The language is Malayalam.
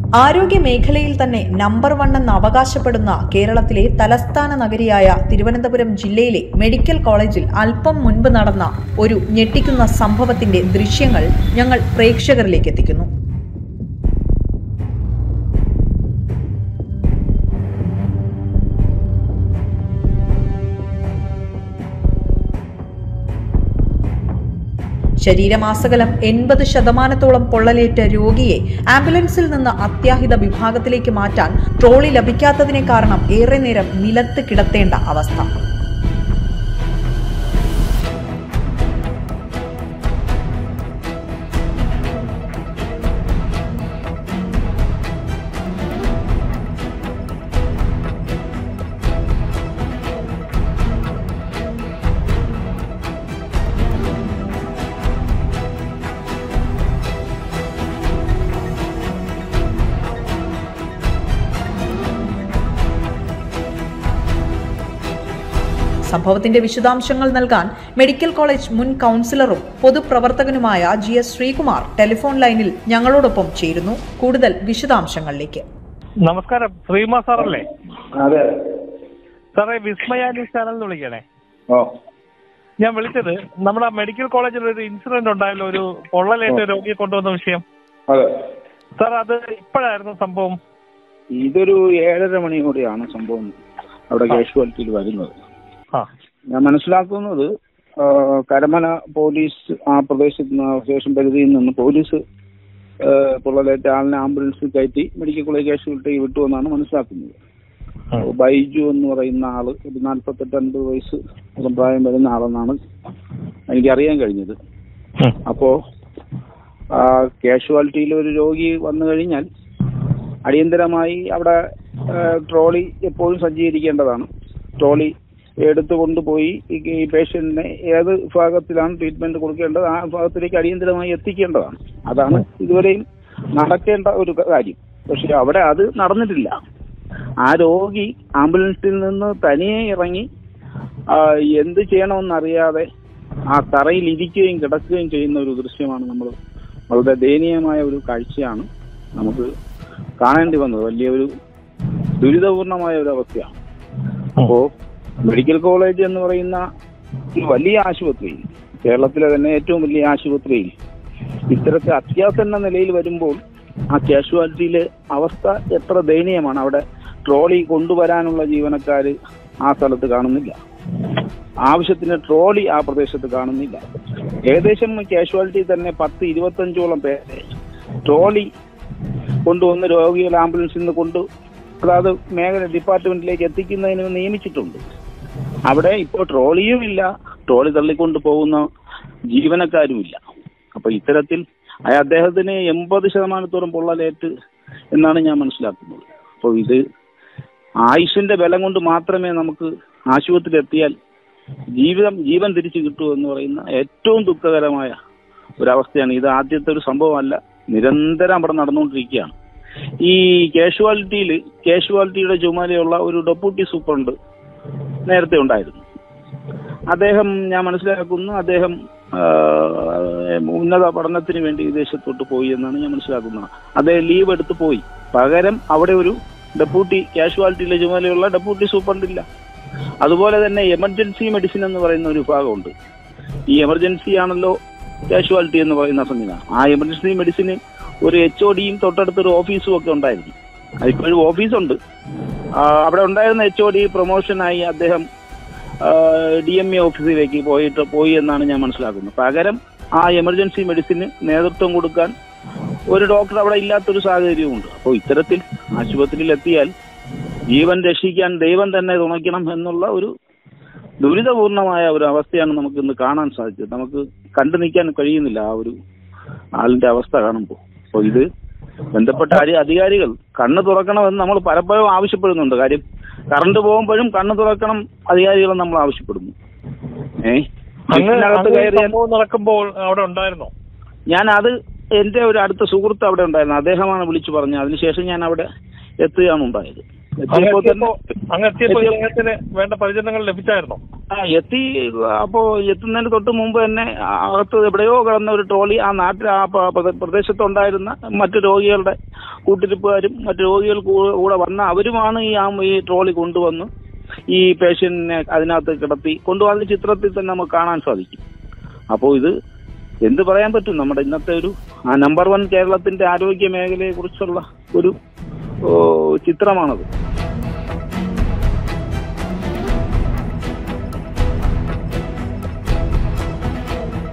ആരോഗ്യ മേഖലയിൽ തന്നെ നമ്പർ വൺ എന്ന് അവകാശപ്പെടുന്ന കേരളത്തിലെ തലസ്ഥാന നഗരിയായ തിരുവനന്തപുരം ജില്ലയിലെ മെഡിക്കൽ കോളേജിൽ അല്പം മുൻപ് നടന്ന ഒരു ഞെട്ടിക്കുന്ന സംഭവത്തിന്റെ ദൃശ്യങ്ങൾ ഞങ്ങൾ പ്രേക്ഷകരിലേക്ക് എത്തിക്കുന്നു ശരീരമാസകലം എൺപത് ശതമാനത്തോളം പൊള്ളലേറ്റ രോഗിയെ ആംബുലൻസിൽ നിന്ന് അത്യാഹിത വിഭാഗത്തിലേക്ക് മാറ്റാൻ ട്രോളി ലഭിക്കാത്തതിനെ കാരണം ഏറെ നേരം നിലത്ത് കിടത്തേണ്ട അവസ്ഥ സംഭവത്തിന്റെ വിശദാംശങ്ങൾ നൽകാൻ മെഡിക്കൽ കോളേജ് മുൻ കൗൺസിലറും പൊതുപ്രവർത്തകനുമായ ജി എസ് ശ്രീകുമാർ ടെലിഫോൺ ലൈനിൽ ഞങ്ങളോടൊപ്പം ചേരുന്നു കൂടുതൽ വിശദാംശങ്ങളിലേക്ക് നമസ്കാരം ശ്രീമാ സാറല്ലേ അതെ സാറേ വിസ്മയ ന്യൂസ് ചാനൽ എന്ന് വിളിക്കണേ ഓ ഞാൻ വിളിച്ചത് നമ്മുടെ മെഡിക്കൽ കോളേജിൽ ഒരു ഇൻസിഡന്റ് ഉണ്ടായല്ലോ ഒരു പൊള്ളലേറ്റ രോഗിയെ കൊണ്ടുവന്ന വിഷയം അതെ സാർ അത് ഇപ്പോഴായിരുന്നു സംഭവം ഇതൊരു ഏഴര മണിയോടെയാണ് സംഭവം അവിടെ കാഷ്വാലിറ്റിയിൽ വരുന്നത് ആ ഞാൻ മനസ്സിലാക്കുന്നത് ആ, കരമന പോലീസ് ആ പ്രദേശത്ത് നിന്ന് സ്റ്റേഷൻ പരിധിയിൽ നിന്ന് പോലീസ് ആ, പൊള്ളലേറ്റ ആളിനെ ആംബുലൻസിൽ കയറ്റി മെഡിക്കൽ കോളേജ് കാഷ്വാലിറ്റി വിട്ടു എന്നാണ് മനസ്സിലാക്കുന്നത് ഉം. ബൈജു എന്ന് പറയുന്ന ആള് ഒരു നാൽപ്പത്തെട്ട് അൻപത് വയസ്സ് പ്രായം വരുന്ന ആളെന്നാണ് എനിക്കറിയാൻ കഴിഞ്ഞത് ഉം. അപ്പോ ആ കാഷ്വാലിറ്റിയിൽ ഒരു രോഗി വന്നു കഴിഞ്ഞാൽ അടിയന്തരമായി അവിടെ ആ, ട്രോളി എപ്പോഴും സജ്ജീകരിക്കേണ്ടതാണ് ട്രോളി എടുത്തു കൊണ്ടുപോയി ഈ ഈ പേഷ്യന്റിനെ ഏത് വിഭാഗത്തിലാണ് ട്രീറ്റ്മെന്റ് കൊടുക്കേണ്ടത് ആ വിഭാഗത്തിലേക്ക് അടിയന്തരമായി എത്തിക്കേണ്ടതാണ് അതാണ് ഇതുവരെയും നടക്കേണ്ട ഒരു കാര്യം പക്ഷെ അവിടെ അത് നടന്നിട്ടില്ല ആ രോഗി ആംബുലൻസിൽ നിന്ന് തനിയെ ഇറങ്ങി ആ, എന്ത് ചെയ്യണമെന്നറിയാതെ ആ തറയിൽ ഇരിക്കുകയും കിടക്കുകയും ചെയ്യുന്ന ഒരു ദൃശ്യമാണ് നമ്മൾ വളരെ ദയനീയമായ ഒരു കാഴ്ചയാണ് നമുക്ക് കാണേണ്ടി വന്നത് വലിയൊരു ദുരിതപൂർണമായ ഒരു അവസ്ഥയാണ് അപ്പോ മെഡിക്കൽ കോളേജ് എന്ന് പറയുന്ന ഒരു വലിയ ആശുപത്രിയിൽ കേരളത്തിലെ തന്നെ ഏറ്റവും വലിയ ആശുപത്രിയിൽ ഇത്തരത്തിൽ അത്യാസന്ന നിലയിൽ വരുമ്പോൾ ആ കാഷ്വാലിറ്റിയിലെ അവസ്ഥ എത്ര ദയനീയമാണ് അവിടെ ട്രോളി കൊണ്ടുവരാനുള്ള ജീവനക്കാര് ആ സ്ഥലത്ത് കാണുന്നില്ല ആവശ്യത്തിന് ട്രോളി ആ പ്രദേശത്ത് കാണുന്നില്ല ഏകദേശം കാഷ്വാലിറ്റി തന്നെ പത്ത് ഇരുപത്തഞ്ചോളം പേരെ ട്രോളി കൊണ്ടുവന്ന് രോഗികളെ ആംബുലൻസിൽ നിന്ന് കൊണ്ട് അതായത് മേഖല ഡിപ്പാർട്ട്മെന്റിലേക്ക് എത്തിക്കുന്നതിന് നിയമിച്ചിട്ടുണ്ട് അവിടെ ഇപ്പോൾ ട്രോളിയും ഇല്ല ട്രോളി തള്ളിക്കൊണ്ട് പോകുന്ന ജീവനക്കാരുമില്ല അപ്പൊ ഇത്തരത്തിൽ ആ അദ്ദേഹത്തിന് എൺപത് ശതമാനത്തോളം പൊള്ളലേറ്റ് എന്നാണ് ഞാൻ മനസ്സിലാക്കുന്നത് അപ്പോൾ ഇത് ആയുഷിന്റെ ബലം കൊണ്ട് മാത്രമേ നമുക്ക് ആശുപത്രി എത്തിയാൽ ജീവിതം ജീവൻ തിരിച്ചു കിട്ടൂ എന്ന് പറയുന്ന ഏറ്റവും ദുഃഖകരമായ ഒരവസ്ഥയാണ് ഇത് ആദ്യത്തെ ഒരു സംഭവമല്ല നിരന്തരം അവിടെ നടന്നുകൊണ്ടിരിക്കുകയാണ് ഈ കാഷ്വാലിറ്റിയിൽ കാഷ്വാലിറ്റിയുടെ ചുമതലയുള്ള ഒരു ഡെപ്യൂട്ടി സൂപ്രണ്ട് നേരത്തെ ഉണ്ടായിരുന്നു അദ്ദേഹം ഞാൻ മനസ്സിലാക്കുന്നു അദ്ദേഹം ആ, ഉന്നത പഠനത്തിന് വേണ്ടി വിദേശത്തോട്ട് പോയി എന്നാണ് ഞാൻ മനസ്സിലാക്കുന്നത് അദ്ദേഹം ലീവ് എടുത്ത് പോയി പകരം അവിടെ ഒരു ഡെപ്യൂട്ടി കാഷ്വാലിറ്റിയിലെ ചുമതലയുള്ള ഡെപ്യൂട്ടി സൂപ്രണ്ട് ഇല്ല അതുപോലെ തന്നെ എമർജൻസി മെഡിസിൻ എന്ന് പറയുന്ന ഒരു വിഭാഗമുണ്ട് ഈ എമർജൻസി ആണല്ലോ കാഷ്വാലിറ്റി എന്ന് പറയുന്ന സംവിധാനം ആ എമർജൻസി മെഡിസിന് ഒരു എച്ച് ഒ ഡിയും തൊട്ടടുത്തൊരു ഓഫീസും ഒക്കെ ഉണ്ടായിരുന്നു അതിപ്പോഴും ഓഫീസുണ്ട് ആ, അവിടെ ഉണ്ടായിരുന്ന എച്ച് ഒ ഡി പ്രൊമോഷനായി അദ്ദേഹം ഡി എം എ ഓഫീസിലേക്ക് പോയിട്ട് പോയി എന്നാണ് ഞാൻ മനസ്സിലാക്കുന്നത് പകരം ആ എമർജൻസി മെഡിസിന് നേതൃത്വം കൊടുക്കാൻ ഒരു ഡോക്ടർ അവിടെ ഇല്ലാത്തൊരു സാഹചര്യമുണ്ട് അപ്പോൾ ഇത്തരത്തിൽ ആശുപത്രിയിൽ എത്തിയാൽ ജീവൻ രക്ഷിക്കാൻ ദൈവം തന്നെ തുണയ്ക്കണം എന്നുള്ള ഒരു ദുരിതപൂർണമായ ഒരു അവസ്ഥയാണ് നമുക്ക് ഇന്ന് കാണാൻ സാധിച്ചത് നമുക്ക് കണ്ടു നിൽക്കാൻ കഴിയുന്നില്ല ആ ഒരു ആളിന്റെ അവസ്ഥ കാണുമ്പോൾ അപ്പോൾ ഇത് ബന്ധപ്പെട്ട അധി- അധികാരികൾ കണ്ണ് തുറക്കണമെന്ന് നമ്മൾ പലപ്പോഴും ആവശ്യപ്പെടുന്നുണ്ട് കാര്യം കറണ്ട് പോകുമ്പോഴും കണ്ണ് തുറക്കണം അധികാരികൾ നമ്മൾ ആവശ്യപ്പെടുന്നു ഏ അങ്ങ് ലിഫ്റ്റിനകത്ത് അങ്ങ് ഈ കയറിയാൽ സംഭവം നടക്കുമ്പോൾ അവിടെ ഉണ്ടായിരുന്നോ ഞാൻ അത് എന്റെ ഒരു അടുത്ത സുഹൃത്ത് അവിടെ ഉണ്ടായിരുന്നു അദ്ദേഹമാണ് വിളിച്ചു പറഞ്ഞത് അതിനുശേഷം ഞാൻ അവിടെ എത്തുകയാണ് ഉണ്ടായത് അങ്ങ് എത്തിയപ്പോൾ തന്നെ എത്തിയപ്പോ അങ്ങ് എത്തിയപ്പോൾ ഇദ്ദേഹത്തിന് വേണ്ട പരിചരണങ്ങൾ ലഭിച്ചായിരുന്നോ ആ എത്തി അപ്പോ എത്തുന്നതിന് തൊട്ട് മുമ്പ് തന്നെ അകത്ത് എവിടെയോ കിടന്ന ഒരു ട്രോളി ആ നാട്ടിൽ ആ പ- പ്രദേ- പ്രദേശത്തുണ്ടായിരുന്ന മറ്റു രോഗികളുടെ കൂട്ടിരിപ്പുകാരും മറ്റു രോഗികൾ കൂ- കൂടെ വന്ന അവരുമാണ് ഈ ആ ഈ ട്രോളി കൊണ്ടുവന്ന് ഈ പേഷ്യന്റിനെ അതിനകത്ത് കിടത്തി കൊണ്ടുവന്ന ചിത്രത്തിൽ തന്നെ നമുക്ക് കാണാൻ സാധിക്കും അപ്പോൾ ഇത് എന്ത് പറയാൻ പറ്റും നമ്മുടെ ഇന്നത്തെ ഒരു ആ നമ്പർ വൺ കേരളത്തിന്റെ ആരോഗ്യ മേഖലയെ കുറിച്ചുള്ള ഒരു ഓ, ചിത്രമാണത്